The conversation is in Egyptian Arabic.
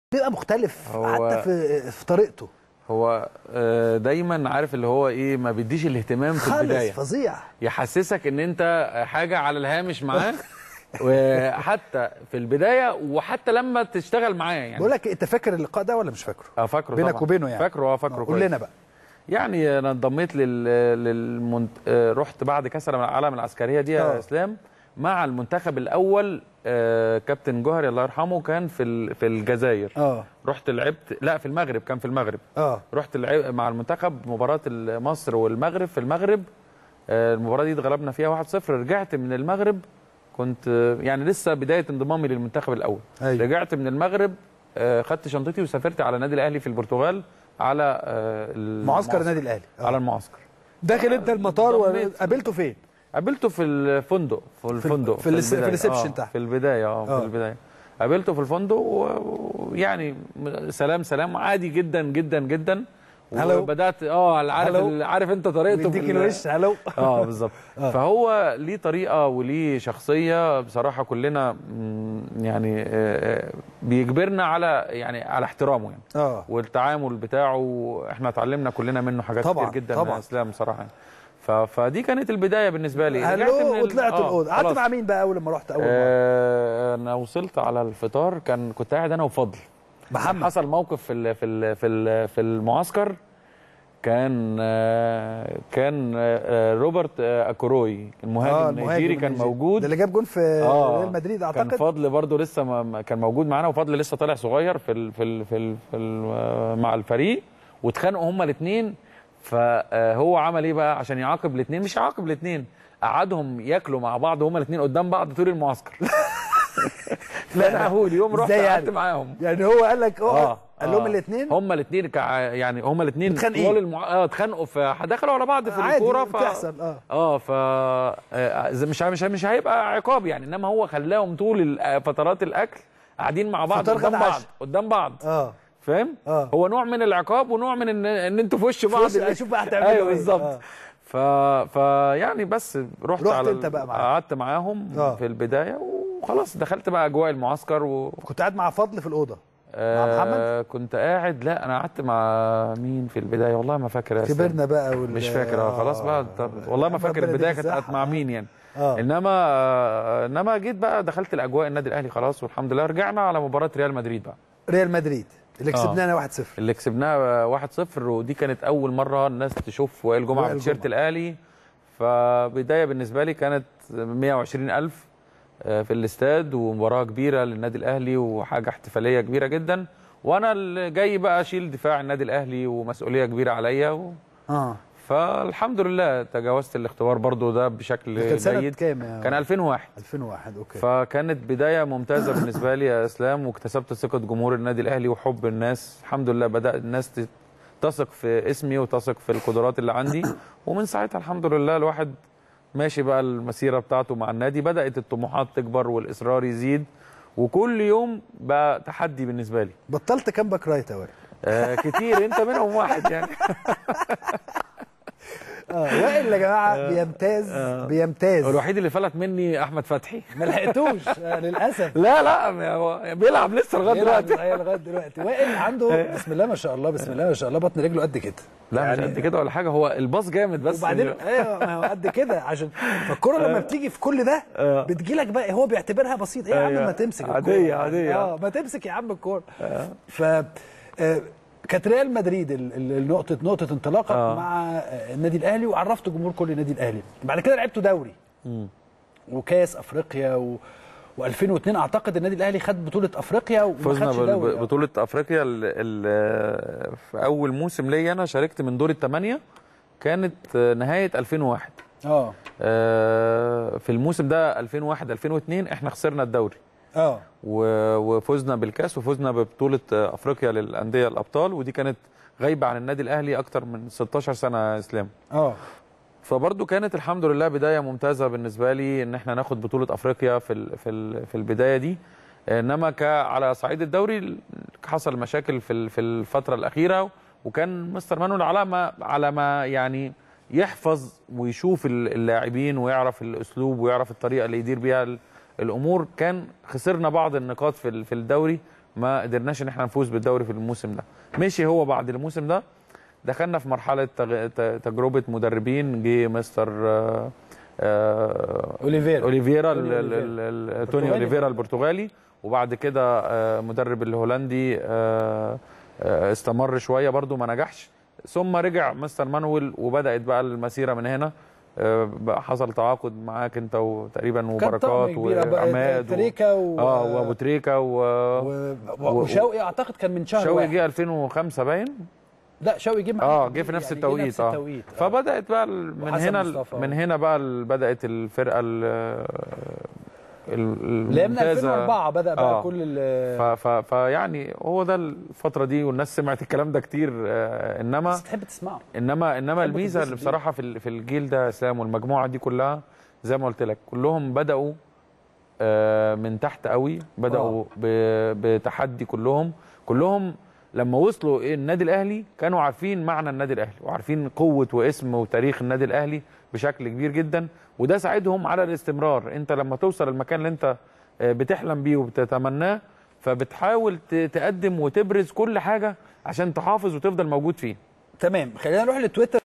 بيبقى مختلف هو- حتى في في طريقته هو آه، دايما عارف اللي هو ايه ما بيديش الاهتمام في خالص البدايه فظيع يحسسك ان انت حاجه على الهامش معاه وحتى في البدايه وحتى لما تشتغل معاه يعني بقول لك انت فاكر اللقاء ده ولا مش فاكره؟ اه فاكره بينك طبعا. وبينه يعني. فاكره اه فاكره قول كويس. لنا بقى يعني انا انضميت لل للمنت... آه، رحت بعد كاس العالم العسكريه دي آه. يا اسلام مع المنتخب الاول آه، كابتن جوهري الله يرحمه كان في ال- في الجزائر اه رحت لعبت لا في المغرب كان في المغرب اه رحت لعب مع المنتخب مباراه مصر والمغرب في المغرب آه، المباراه دي اتغلبنا فيها 1-0 رجعت من المغرب كنت آه، يعني لسه بدايه انضمامي للمنتخب الاول أيوة. رجعت من المغرب آه، خدت شنطتي وسافرت على النادي الاهلي في البرتغال على آه، معسكر النادي الاهلي آه. على المعسكر داخل انت المطار ضميت. وقابلته فين؟ قابلته في الفندق في الفندق في الس- في البداية. الريسبشن آه، تحت. في البدايه اه آه. في البدايه قابلته في الفندق و- ويعني سلام سلام عادي جدا جدا جدا هلو. وبدات اه عارف هلو. ال- عارف انت طريقته في بيديك ال- الوش هلو اه بالظبط آه. فهو ليه طريقه وليه شخصيه بصراحه كلنا مم، يعني آه، آه، بيجبرنا على يعني على احترامه يعني اه والتعامل بتاعه احنا اتعلمنا كلنا منه حاجات طبعاً، كتير جدا طبعاً. يا اسلام بصراحه يعني. ف... فدي كانت البدايه بالنسبه لي رجعت من هلو ال- وطلعت آه، الاوضه قعدت خلاص. مع مين بقى اول لما رحت اول مره؟ آه انا وصلت على الفطار كان كنت قاعد انا وفضل محمد. حصل موقف في ال... في ال... في ال... في المعسكر كان آه كان آه روبرت آه اكوروي المهاجم النيجيري كان النيجيري. موجود ده اللي جاب جون في آه، ريال مدريد كان اعتقد فضل برضه لسه ما ما- كان موجود معانا وفضل لسه طالع صغير في ال في ال في, ال في ال مع الفريق واتخانقوا هما الاثنين فهو عمل ايه بقى عشان يعاقب الاثنين مش يعاقب الاثنين قعدهم ياكلوا مع بعض هما الاثنين قدام بعض طول المعسكر لا انا هقول يوم رحت إزاي قعدت يعني؟ معاهم يعني هو قال لك اه قال لهم آه. الاثنين هما الاثنين يعني هما الاثنين متخانقين. طول المع... اه اتخانقوا فدخلوا على بعض في عادي الكوره ف... بتحصل اه اه ف آه، زي- مش مش مش هيبقى عقاب يعني انما هو خلاهم طول ال- فترات الاكل قاعدين مع بعض فطار قدام غدا بعض عشاء. قدام بعض اه فاهم آه. هو نوع من العقاب ونوع من ان ان انتوا في وش بعض وش- شوف بقى هتعملوا ايوه إيه. بالظبط آه. ف... ف يعني بس رحت, رحت على أنت بقى معاهم. قعدت معاهم آه. في البدايه وخلاص دخلت بقى اجواء المعسكر و... كنت قاعد مع فضل في الاوضه آه محمد؟ كنت قاعد لا انا قعدت مع مين في البدايه والله ما فاكر يا أسلام. كبرنا بقى وال... مش فاكر آه، خلاص بقى طب والله ما فاكر ربنا البدايه يديك كانت الصحة. مع مين يعني اه انما آه، انما جيت بقى دخلت الاجواء النادي الاهلي خلاص والحمد لله رجعنا على مباراه ريال مدريد بقى ريال مدريد اللي آه. كسبنانا 1-0 اللي كسبناها 1-0 ودي كانت اول مره الناس تشوف وائل جمعه وائل بتيشيرت جمعة. الاهلي فبدايه بالنسبه لي كانت 120000 آه، في الاستاد ومباراه كبيره للنادي الاهلي وحاجه احتفاليه كبيره جدا وانا اللي جاي بقى اشيل دفاع النادي الاهلي ومسؤوليه كبيره عليا و... اه فالحمد لله تجاوزت الاختبار برضو ده بشكل كان سنه جيد كام يا كان 2001 2001 اوكي فكانت بدايه ممتازه بالنسبه لي يا اسلام واكتسبت ثقه جمهور النادي الاهلي وحب الناس الحمد لله بدا الناس ت- تثق في اسمي وتثق في القدرات اللي عندي ومن ساعتها الحمد لله الواحد ماشي بقى المسيره بتاعته مع النادي بدات الطموحات تكبر والاصرار يزيد وكل يوم بقى تحدي بالنسبه لي بطلت كام باك رايت يا وائل آه كتير انت منهم واحد يعني اه وائل يا جماعه بيمتاز بيمتاز هو الوحيد اللي فلت مني احمد فتحي ما لحقتوش آه، للاسف لا لا هو بيلعب لسه لغايه بيلعب دلوقتي صحيح لغايه دلوقتي وائل عنده بسم الله ما شاء الله بسم الله ما شاء الله بطن رجله قد كده لا مش قد كده ولا حاجه هو الباص جامد بس وبعدين ايوه ما هو قد كده عشان فالكوره لما بتيجي في كل ده بتجيلك بقى هو بيعتبرها بسيط ايه يا عم أيوة. ما تمسك الكورة. عادية- عادية. اه ما تمسك يا عم الكوره ف آه، كانت ريال مدريد ال- ال- النقطه نقطه انطلاقك آه. مع آه، النادي الاهلي وعرفت جمهور كل النادي الاهلي بعد كده لعبتوا دوري وكاس افريقيا و... و2002 اعتقد النادي الاهلي خد بطوله افريقيا وما فزنا خدش دوري آه. ببطولة افريقيا ال ال في اول موسم ليا انا شاركت من دور الثمانية كانت نهاية 2001 اه آه، في الموسم ده 2001 2002 احنا خسرنا الدوري اه و- وفزنا بالكاس وفزنا ببطولة افريقيا للاندية الابطال ودي كانت غايبة عن النادي الاهلي اكتر من 16 سنة يا اسلام اه فبرضه كانت الحمد لله بدايه ممتازه بالنسبه لي ان احنا ناخد بطوله افريقيا في ال- في ال- في البدايه دي انما ك على صعيد الدوري حصل مشاكل في ال- في الفتره الاخيره وكان مستر مانويل على ما على ما يعني يحفظ ويشوف ال- اللاعبين ويعرف الاسلوب ويعرف الطريقه اللي يدير بيها ال- الامور كان خسرنا بعض النقاط في ال- في الدوري ما قدرناش ان احنا نفوز بالدوري في الموسم ده مشي هو بعد الموسم ده دخلنا في مرحله تغ... ت- تجربه مدربين جه مستر آه، آه، اوليفيرا اوليفيرا توني ال- ال- أوليفيرا. ال- ال- توني البرتغالي. اوليفيرا البرتغالي وبعد كده آه، مدرب الهولندي آه، آه، استمر شويه برضو ما نجحش ثم رجع مستر مانويل وبدات بقى المسيره من هنا آه، بقى حصل تعاقد معاك انت وتقريبا كان وبركات طقم كبير وعماد و... تريكا و... اه وابو تريكه و... و... و... وشوقي اعتقد كان من شهر شوقي واحد جه 2005 باين لا شوقي جه معانا اه جه في نفس يعني التوقيت نفس اه التوقيت آه. فبدات بقى ال- من وحسن هنا ال- مصطفى. من هنا بقى ال- بدات الفرقه ال- ال- لا من الممتازه 2004 بدا بقى آه. كل ال... ف- ف- فيعني هو ده الفتره دي والناس سمعت الكلام ده كتير آه، انما بس تحب تسمعه انما انما تحب الميزه اللي تتبسط بيه. بصراحه في ال- في الجيل ده يا اسلام والمجموعه دي كلها زي ما قلت لك كلهم بداوا آه، من تحت قوي بداوا ب- بتحدي كلهم كلهم لما وصلوا إيه النادي الاهلي كانوا عارفين معنى النادي الاهلي وعارفين قوه واسم وتاريخ النادي الاهلي بشكل كبير جدا وده ساعدهم على الاستمرار انت لما توصل المكان اللي انت آه، بتحلم بيه وبتتمناه فبتحاول ت- تقدم وتبرز كل حاجه عشان تحافظ وتفضل موجود فيه تمام خلينا نروح للتويتر